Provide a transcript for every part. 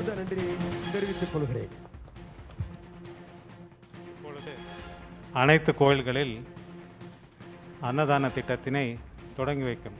மனமார்ந்த நன்றியை தெரிவித்துக் கொள்கிறேன் இப்பொழுது அனைத்து கோயில்களில் அன்னதான திட்டத்தினை தொடங்கி வைக்கும்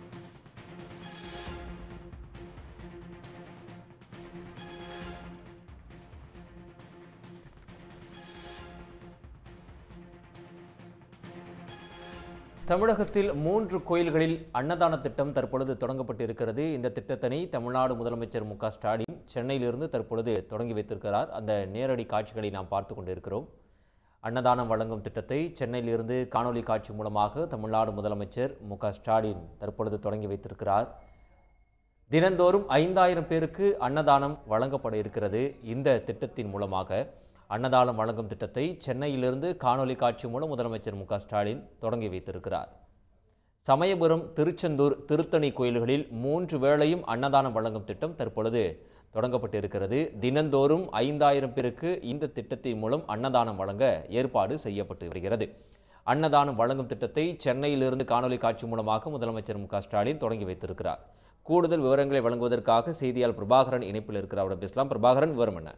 தமிழகத்தில் மூன்று கோயில்களில் அன்னதான திட்டம் தற்பொழுது தொடங்கப்பட்டிருக்கிறது இந்த திட்டத்தினை தமிழ்நாடு முதலமைச்சர் மு க ஸ்டாலின் சென்னையிலிருந்து தற்பொழுது தொடங்கி வைத்திருக்கிறார் அந்த நேரடி காட்சிகளை நாம் பார்த்து கொண்டிருக்கிறோம் அன்னதானம் வழங்கும் திட்டத்தை சென்னையிலிருந்து காணொலி காட்சி மூலமாக தமிழ்நாடு முதலமைச்சர் மு க ஸ்டாலின் தற்பொழுது தொடங்கி வைத்திருக்கிறார் தினந்தோறும் ஐந்தாயிரம் பேருக்கு அன்னதானம் வழங்கப்பட இருக்கிறது இந்த திட்டத்தின் மூலமாக அன்னதானம் வழங்கும் திட்டத்தை சென்னையிலிருந்து காணொலி காட்சி மூலம் முதலமைச்சர் மு க ஸ்டாலின் தொடங்கி வைத்திருக்கிறார் சமயபுரம் திருச்செந்தூர் திருத்தணி கோயில்களில் மூன்று வேளையும் அன்னதானம் வழங்கும் திட்டம் தற்பொழுது தொடங்கப்பட்டிருக்கிறது தினந்தோறும் ஐந்தாயிரம் பேருக்கு இந்த திட்டத்தின் மூலம் அன்னதானம் வழங்க ஏற்பாடு செய்யப்பட்டு வருகிறது அன்னதானம் வழங்கும் திட்டத்தை சென்னையிலிருந்து காணொலி காட்சி மூலமாக முதலமைச்சர் மு க ஸ்டாலின் தொடங்கி வைத்திருக்கிறார் கூடுதல் விவரங்களை வழங்குவதற்காக செய்தியாளர் பிரபாகரன் இணைப்பில் இருக்கிறார் அவரிடம் பேசலாம் பிரபாகரன் விவரம் என்ன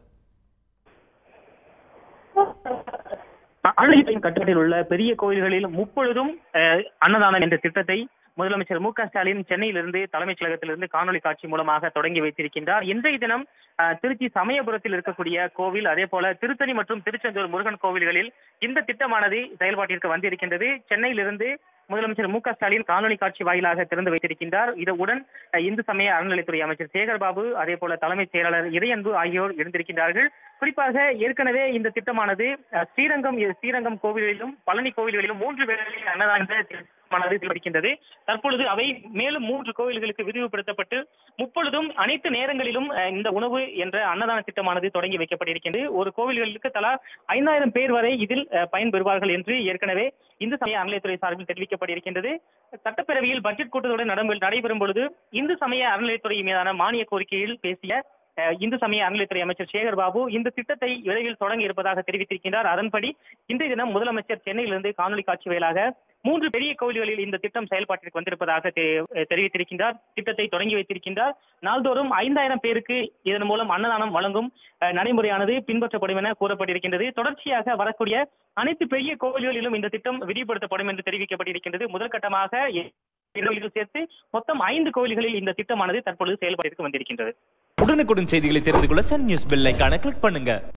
அருள்மிகு கட்டடத்தில் உள்ள பெரிய கோயில்களில் முப்பொழுதும் அஹ், அன்னதானம் என்ற திட்டத்தை முதலமைச்சர் மு க ஸ்டாலின் சென்னையிலிருந்து தலைமைச் செயலகத்திலிருந்து காணொலி காட்சி மூலமாக தொடங்கி வைத்திருக்கின்றார் இன்றைய தினம் அஹ், திருச்சி சமயபுரத்தில் இருக்கக்கூடிய கோவில் அதே போல திருத்தணி மற்றும் திருச்செந்தூர் முருகன் கோவில்களில் இந்த திட்டமானது செயல்பாட்டிற்கு வந்திருக்கின்றது சென்னையிலிருந்து முதலமைச்சர் மு க ஸ்டாலின் காணொலி காட்சி வாயிலாக திறந்து வைத்திருக்கின்றார் இதனுடன் அஹ், இந்து சமய அறநிலைத்துறை அமைச்சர் சேகர் பாபு அதே போல தலைமைச் செயலாளர் இறையன்பு ஆகியோர் இருந்திருக்கின்றார்கள் குறிப்பாக ஏற்கனவே இந்த திட்டமானது அஹ், ஸ்ரீரங்கம் ஸ்ரீரங்கம் கோவில்களிலும் பழனி கோவில்களிலும் மூன்று வேளைகளில் அன்னதான திட்டமானது செயல்படுகின்றது தற்பொழுது அவை மேலும் மூன்று கோவில்களுக்கு விரிவுபடுத்தப்பட்டு முப்பொழுதும் அனைத்து நேரங்களிலும் அஹ், இந்த உணவு என்ற அன்னதான திட்டமானது தொடங்கி வைக்கப்பட்டிருக்கின்றது ஒரு கோவில்களுக்கு தலா ஐந்தாயிரம் பேர் வரை இதில் அஹ், பயன்பெறுவார்கள் என்று ஏற்கனவே இந்து சமய அறநிலையத்துறை சார்பில் தெரிவிக்கப்பட்டிருக்கின்றது சட்டப்பேரவையில் பட்ஜெட் கூட்டத்தொடர் நடைபெறும் நடைபெறும் பொழுது இந்து சமய அறநிலையத்துறை மீதான மானிய கோரிக்கையில் பேசிய அஹ், இந்து சமய அறநிலையத்துறை அமைச்சர் சேகர் பாபு இந்த திட்டத்தை விரைவில் தொடங்க இருப்பதாக தெரிவித்திருக்கின்றார் அதன்படி இன்றைய தினம் முதலமைச்சர் சென்னையிலிருந்து காணொலி காட்சி வாயிலாக மூன்று பெரிய கோவில்களில் இந்த திட்டம் செயல்பாட்டிற்கு வந்திருப்பதாக தெ- தெரிவித்திருக்கின்றார் திட்டத்தை தொடங்கி வைத்திருக்கின்றார் நாள்தோறும் ஐந்தாயிரம் பேருக்கு இதன் மூலம் அன்னதானம் வழங்கும் அஹ், நடைமுறையானது பின்பற்றப்படும் என கூறப்பட்டிருக்கின்றது தொடர்ச்சியாக வரக்கூடிய அனைத்து பெரிய கோவில்களிலும் இந்த திட்டம் விரிவுபடுத்தப்படும் என்று தெரிவிக்கப்பட்டிருக்கின்றது முதல் கட்டமாக எ- கோவில்கள் சேர்த்து மொத்தம் ஐந்து கோவில்களில் இந்த திட்டமானது தற்பொழுது செயல்பாட்டிற்கு வந்திருக்கின்றது உடனுக்குடன் செய்திகளை தெரிந்து கொள்ள சன் நியூஸ் பெல் ஐகானை கிளிக் பண்ணுங்க